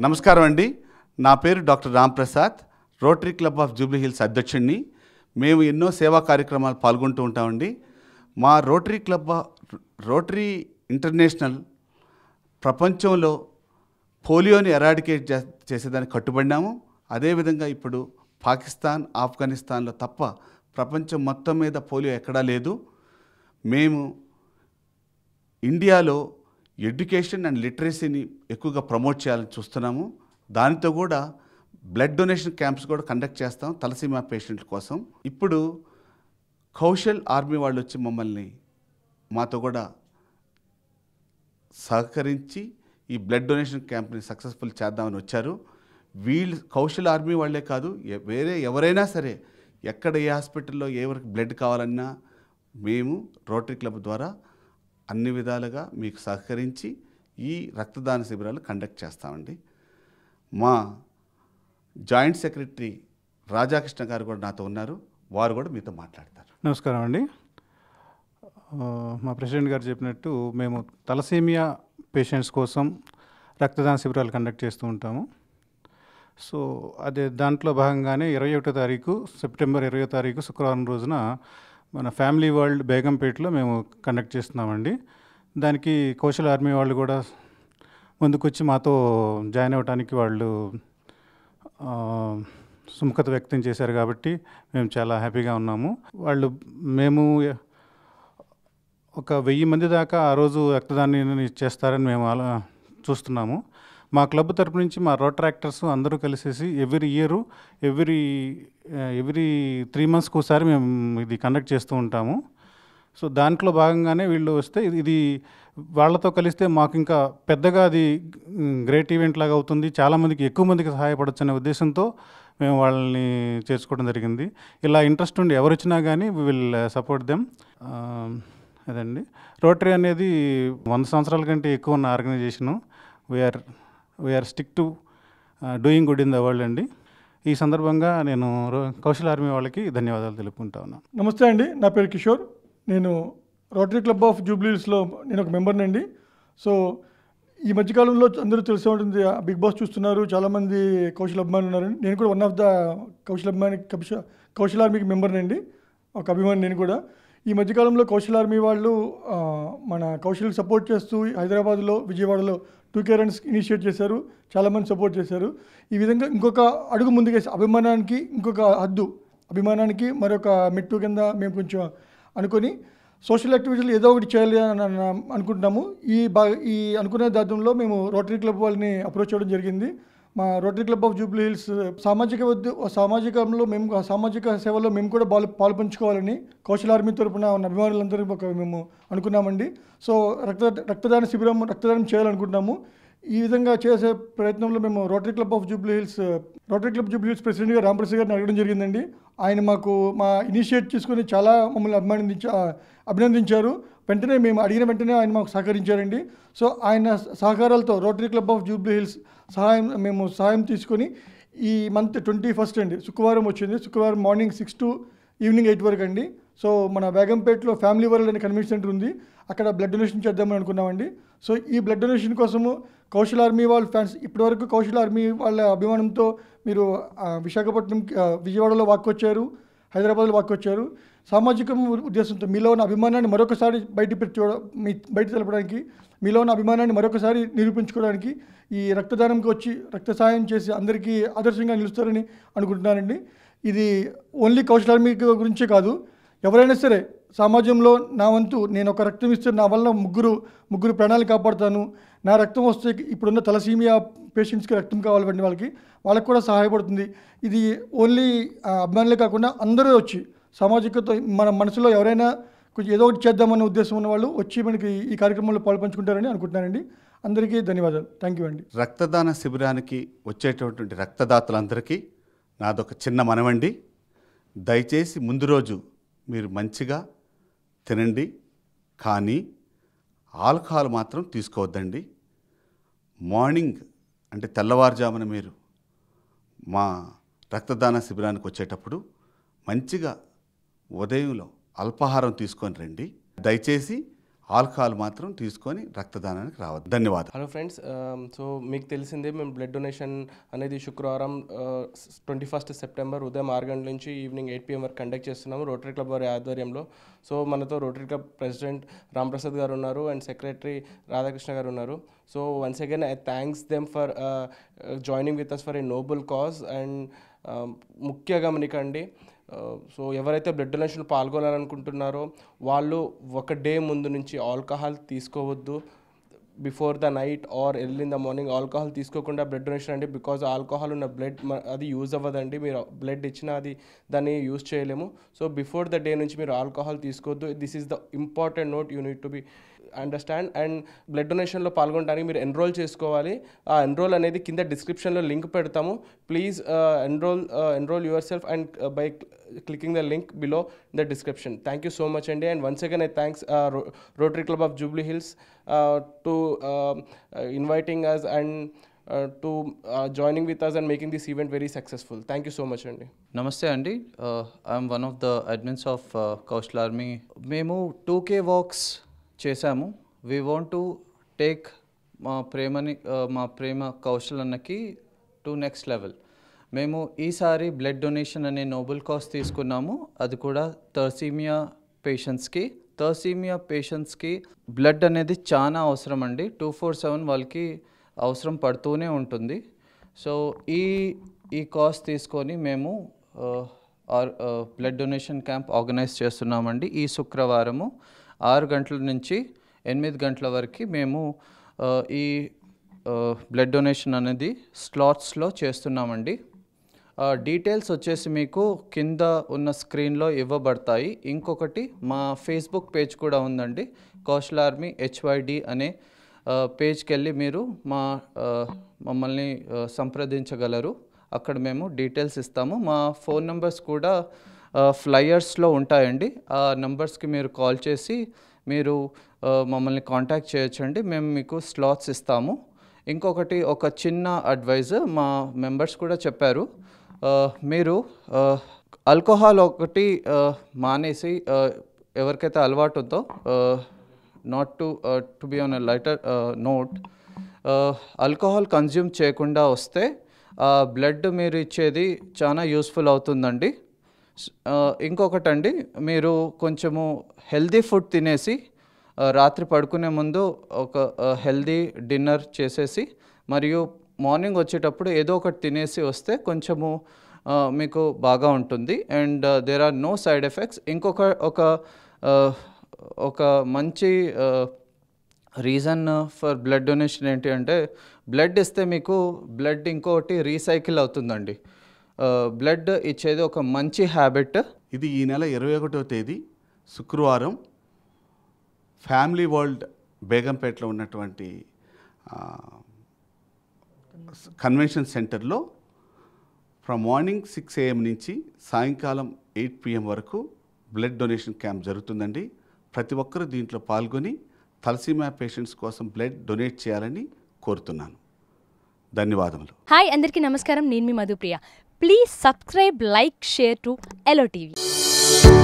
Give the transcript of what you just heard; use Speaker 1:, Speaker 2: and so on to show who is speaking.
Speaker 1: నమస్కారం అండి నా పేరు doctor Ram Prasad Rotary Club of Jubilee Hills అధ్యక్షుడిని మేము ఎన్నో సేవా కార్యక్రమాలు పాల్గొంటూ ఉంటామండి మా రోటరీ క్లబ్ ఆ- రోటరీ ఇంటర్నేషనల్ ప్రపంచంలో పోలియోని ఎరాడికేట్ చే చేసేదానికి కట్టుబడినాము అదేవిధంగా ఇప్పుడు పాకిస్తాన్ ఆఫ్ఘనిస్తాన్లో తప్ప ప్రపంచం మొత్తం మీద పోలియో ఎక్కడా లేదు మేము ఇండియాలో ఎడ్యుకేషన్ అండ్ లిటరసీని ఎక్కువగా ప్రమోట్ చేయాలని చూస్తున్నాము దానితో కూడా బ్లడ్ డొనేషన్ క్యాంప్స్ కూడా కండక్ట్ చేస్తాం తలసీమా పేషెంట్ల కోసం ఇప్పుడు కౌశల్ ఆర్మీ వాళ్ళు వచ్చి మమ్మల్ని మాతో కూడా సహకరించి ఈ బ్లడ్ డొనేషన్ క్యాంప్ని సక్సెస్ఫుల్ చేద్దామని వచ్చారు వీళ్ళు కౌశల్ ఆర్మీ వాళ్ళే కాదు ఎ- వేరే ఎవరైనా సరే ఎక్కడ ఏ హాస్పిటల్లో ఎవరికి బ్లడ్ కావాలన్నా మేము రోటరీ క్లబ్ ద్వారా అన్ని విధాలుగా మీకు సహకరించి ఈ రక్తదాన శిబిరాలు కండక్ట్ చేస్తామండి మా జాయింట్ సెక్రటరీ రాధాకృష్ణ గారు కూడా నాతో ఉన్నారు వారు కూడా మీతో మాట్లాడతారు
Speaker 2: నమస్కారం అండి ఆ, మా ప్రెసిడెంట్ గారు చెప్పినట్టు మేము తలసేమియా పేషెంట్స్ కోసం రక్తదాన శిబిరాలు కండక్ట్ చేస్తూ ఉంటాము సో అదే దాంట్లో భాగంగానే ఇరవై ఒకటో తారీఖు సెప్టెంబర్ ఇరవై తారీఖు శుక్రవారం రోజున మన ఫ్యామిలీ వరల్డ్ బేగంపేటలో మేము కండక్ట్ చేస్తున్నామండి దానికి కౌశల్ ఆర్మీ వాళ్ళు కూడా ముందుకొచ్చి మాతో జాయిన్ అవ్వడానికి వాళ్ళు ఆ, సుముఖత వ్యక్తం చేశారు కాబట్టి మేము చాలా హ్యాపీగా ఉన్నాము వాళ్ళు మేము ఒక వెయ్యి మంది దాకా ఆ రోజు రక్తదానాన్ని చేస్తారని మేము అలా చూస్తున్నాము మా క్లబ్ తరపు నుంచి మా రోట్రాక్టర్స్ అందరూ కలిసేసి every year every every three మంత్స్కి ఒకసారి మేము ఇది కండక్ట్ చేస్తూ ఉంటాము సో దాంట్లో భాగంగానే వీళ్ళు వస్తే ఇది- ఇది వాళ్ళతో కలిస్తే మాకు ఇంకా పెద్దగా అది గ్రేట్ ఈవెంట్ లాగా అవుతుంది చాలామందికి ఎక్కువ మందికి సహాయపడవచ్చు అనే ఉద్దేశంతో మేము వాళ్ళని చేర్చుకోవడం జరిగింది ఇలా ఇంట్రెస్ట్ ఉండి ఎవరు వచ్చినా కానీ వి విల్ సపోర్ట్ దెమ్ అదండి రోటరీ అనేది వంద సంవత్సరాల కంటే ఎక్కువ ఉన్న organisation we are we are stick to doing good in the world అండి ఈ సందర్భంగా నేను రో- కౌశల్ ఆర్మీ వాళ్ళకి ధన్యవాదాలు తెలుపుకుంటా ఉన్నాను
Speaker 3: నమస్తే అండి నా పేరు కిషోర్ నేను రోటరీ క్లబ్ ఆఫ్ జూబ్లీస్లో నేను ఒక మెంబర్ని అండి సో ఈ మధ్యకాలంలో అందరూ తెలిసే ఉంటుంది ఆ బిగ్ బాస్ చూస్తున్నారు చాలామంది కౌశల్ అభిమానులు ఉన్నారు నేను కూడా వన్ ఆఫ్ ద కౌశల్ అభిమాని కౌశ- కౌశల్ ఆర్మీకి మెంబర్ని అండి ఒక అభిమాని నేను కూడా ఈ మధ్యకాలంలో కౌశల్ ఆర్మీ వాళ్ళు ఆ, మన కౌశల్కి సపోర్ట్ చేస్తూ హైదరాబాద్లో విజయవాడలో టూ కే రన్స్ ఇనిషియేట్ చేశారు చాలామంది సపోర్ట్ చేశారు ఈ విధంగా ఇంకొక అడుగు ముందుకేసి అభిమానానికి ఇంకొక హద్దు అభిమానానికి మరొక మెట్టు కింద మేము కొంచెం అనుకొని సోషల్ యాక్టివిటీలు ఏదో ఒకటి చేయాలి అని అన్న- అనుకుంటున్నాము ఈ బా ఈ అనుకునే దాంట్లో మేము రోటరీ క్లబ్ వాళ్ళని అప్రోచ్ అవ్వడం జరిగింది మా Rotary Club of Jubilee Hills సామాజిక ఉద్య- సామాజికంలో మేము సామాజిక సేవలో మేము కూడా పాలు పాలు పంచుకోవాలని కౌశల్ ఆర్మీ తరపున ఉన్న అభిమానులందరూ ఒక మేము అనుకున్నామండి సో రక్త రక్తదాన శిబిరం రక్తదానం చేయాలనుకుంటున్నాము ఈ విధంగా చేసే ప్రయత్నంలో మేము Rotary Club of Jubilee Hills Rotary Club Jubilee Hills ప్రెసిడెంట్గా రామప్రసాద్ గారిని అడగడం జరిగిందండి ఆయన మాకు మా ఇనిషియేట్ తీసుకొని చాలా మమ్మల్ని అభిమానించ అభినందించారు వెంటనే మేము అడిగిన వెంటనే ఆయన మాకు సహకరించారండి సో ఆయన సహకారాలతో Rotary Club of Jubilee Hills సహాయం మేము సహాయం తీసుకొని ఈ మంత్ ట్వంటీ ఫస్ట్ అండి శుక్రవారం వచ్చింది శుక్రవారం morning six to evening eight వరకు అండి సో మన బేగంపేటలో ఫ్యామిలీ వరల్డ్ అనే కన్వెన్షన్ సెంటర్ ఉంది అక్కడ బ్లడ్ డొనేషన్ చేద్దామని అనుకున్నామండి సో ఈ బ్లడ్ డొనేషన్ కోసము కౌశల్ ఆర్మీ వాళ్ళ ఫ్యాన్స్ ఇప్పటివరకు కౌశల్ ఆర్మీ వాళ్ళ అభిమానంతో మీరు ఆ, విశాఖపట్నం ఆ, విజయవాడలో వాక్కొచ్చారు హైదరాబాద్లో వాక్కొచ్చారు సామాజిక ఉద్దేశంతో మీలో ఉన్న అభిమానాన్ని మరొకసారి బయట పెట్టి చూడ మీ బయట తెలపడానికి మీలో ఉన్న అభిమానాన్ని మరొకసారి నిరూపించుకోవడానికి ఈ రక్తదానంకి వచ్చి రక్త సాయం చేసి అందరికీ ఆదర్శంగా నిలుస్తారని అనుకుంటున్నానండి ఇది ఓన్లీ కౌశల్ ఆర్మీ గురించే కాదు ఎవరైనా సరే సమాజంలో నా వంతు నేను ఒక రక్తం ఇస్తే నా వల్ల ముగ్గురు ముగ్గురు ప్రాణాలు కాపాడుతాను నా రక్తం వస్తే ఇప్పుడున్న తలసీమియా పేషెంట్స్కి రక్తం కావాలండి వాళ్ళకి వాళ్ళకి కూడా సహాయపడుతుంది ఇది ఓన్లీ ఆ, అభిమానులే కాకుండా అందరూ వచ్చి సామాజికతో మన మనసులో ఎవరైనా కొంచెం ఏదో ఒకటి చేద్దామన్న ఉద్దేశం ఉన్న వాళ్ళు వచ్చి మనకి ఈ కార్యక్రమంలో పాల్పంచుకుంటారని అనుకుంటున్నానండి అందరికీ ధన్యవాదాలు థ్యాంక్ యూ అండి
Speaker 1: రక్తదాన శిబిరానికి వచ్చేటటువంటి రక్తదాతలందరికీ నాదొక చిన్న మనవండి దయచేసి ముందు రోజు మీరు మంచిగా తినండి కానీ ఆల్కహాల్ మాత్రం తీసుకోవద్దండి మార్నింగ్ అంటే తెల్లవారుజామున మీరు మా రక్తదాన శిబిరానికి వచ్చేటప్పుడు మంచిగా ఉదయంలో అల్పాహారం తీసుకొని రండి దయచేసి ఆల్కహాల్ మాత్రం తీసుకొని రక్తదానానికి రావద్దు ధన్యవాదాలు
Speaker 4: హలో ఫ్రెండ్స్ సో మీకు తెలిసిందే మేము బ్లడ్ డొనేషన్ అనేది శుక్రవారం ట్వంటీ ఫస్ట్ సెప్టెంబర్ ఉదయం ఆరు గంటల నుంచి ఈవినింగ్ ఎయిట్ పిఎం వరకు కండక్ట్ చేస్తున్నాము రోటరీ క్లబ్ వారి ఆధ్వర్యంలో సో మనతో రోటరీ క్లబ్ ప్రెసిడెంట్ రాంప్రసాద్ గారు ఉన్నారు అండ్ సెక్రటరీ రాధాకృష్ణ గారు ఉన్నారు so once again I thanks them for joining with us for a noble cause and ముఖ్య గమనికండి సో ఎవరైతే బ్లడ్ డొనేషన్ పాల్గొనాలనుకుంటున్నారో వాళ్ళు ఒక డే ముందు నుంచి ఆల్కహాల్ తీసుకోవద్దు before the night or early in the morning alcohol తీసుకోకుండా బ్లడ్ డొనేషన్ అండి బికాజ్ ఆల్కహాల్ ఉన్న బ్లడ్ అది యూజ్ అవ్వదండి మీరు బ్లడ్ ఇచ్చినా అది దాన్ని యూజ్ చేయలేము సో బిఫోర్ ద డే నుంచి మీరు ఆల్కహాల్ తీసుకోవద్దు this is the important note you need to be understand and blood డొనేషన్లో పాల్గొనడానికి మీరు ఎన్రోల్ చేసుకోవాలి ఆ ఎన్రోల్ అనేది కింద డిస్క్రిప్షన్లో లింక్ పెడతాము please enrol enrol yourself and by clicking the link below the description thank you so much అండి and once again I thanks Rotary Club of Jubilee Hills to inviting us and to joining with us and making this event very successful thank you so much అండి
Speaker 5: నమస్తే అండి I'm one of the admins of Kaushal Army మేము two K walks చేశాము we want to take మా ప్రేమని uh, మా ప్రేమ కౌశల్ అన్నకి to next level మేము ఈసారి బ్లడ్ డొనేషన్ అనే నోబెల్ కాస్ తీసుకున్నాము అది కూడా థర్సీమియా పేషెంట్స్కి థర్సీమియా పేషెంట్స్కి బ్లడ్ అనేది చాలా అవసరం అండి టూ ఫోర్ సెవెన్ వాళ్ళకి అవసరం పడుతూనే ఉంటుంది సో ఈ ఈ కాస్ట్ తీసుకొని మేము our blood donation camp organise చేస్తున్నామండి ఈ శుక్రవారము ఆరు గంటల నుంచి ఎనిమిది గంటల వరకు మేము ఆ, ఈ బ్లడ్ డొనేషన్ అనేది స్లాట్స్లో చేస్తున్నామండి ఆ, డీటెయిల్స్ వచ్చేసి మీకు కింద ఉన్న స్క్రీన్లో ఇవ్వబడతాయి ఇంకొకటి మా ఫేస్బుక్ పేజ్ కూడా ఉందండి కౌశల్ ఆర్మీ హెచ్వైడి అనే ఆ, పేజ్కి వెళ్ళి మీరు మా ఆ, మమ్మల్ని ఆ, సంప్రదించగలరు అక్కడ మేము డీటెయిల్స్ ఇస్తాము మా ఫోన్ నెంబర్స్ కూడా ఆ, ఫ్లయర్స్లో ఉంటాయండి ఆ నెంబర్స్కి మీరు కాల్ చేసి మీరు ఆ, మమ్మల్ని కాంటాక్ట్ చేయొచ్చండి మేము మీకు స్లాట్స్ ఇస్తాము ఇంకొకటి ఒక చిన్న అడ్వైజ్ మా మెంబర్స్ కూడా చెప్పారు ఆ, మీరు ఆల్కహాల్ ఒకటి ఆ, మానేసి ఆ, ఎవరికైతే అలవాటు ఉందో not to to be on lighter note alcohol consume చేయకుండా వస్తే బ్లడ్ మీరు ఇచ్చేది చాలా యూస్ఫుల్ అవుతుందండి స్- ఆ, ఇంకొకటండి మీరు కొంచెము హెల్దీ ఫుడ్ తినేసి ఆ, రాత్రి పడుకునే ముందు ఒక హెల్దీ డిన్నర్ చేసేసి మరియు మార్నింగ్ వచ్చేటప్పుడు ఏదో ఒకటి తినేసి వస్తే కొంచెము ఆ, మీకు బాగా ఉంటుంది and there are no side effects ఇంకొక ఒక ఆ, ఒక మంచి రీజన్ ఫర్ బ్లడ్ డొనేషన్ ఏంటి అంటే బ్లడ్ ఇస్తే మీకు బ్లడ్ ఇంకోటి రీసైకిల్ అవుతుందండి బ్లడ్ ఇచ్చేది ఒక మంచి హ్యాబిట్
Speaker 1: ఇది ఈ నెల ఇరవై ఒకటో తేదీ శుక్రవారం ఫ్యామిలీ వరల్డ్ బేగంపేటలో ఉన్నటువంటి ఆ, కన్వెన్షన్ సెంటర్లో ఫ్రమ్ మార్నింగ్ సిక్స్ ఏఎం నుంచి సాయంకాలం ఎయిట్ పిఎం వరకు బ్లడ్ డొనేషన్ క్యాంప్ జరుగుతుందండి ప్రతి ఒక్కరూ దీంట్లో పాల్గొని తలసీమా పేషెంట్స్ కోసం బ్లడ్ డొనేట్ చేయాలని కోరుతున్నాను ధన్యవాదములు
Speaker 6: హాయ్ అందరికీ నమస్కారం నేను మీ Madhupriya please subscribe like share to ఎలో టీవీ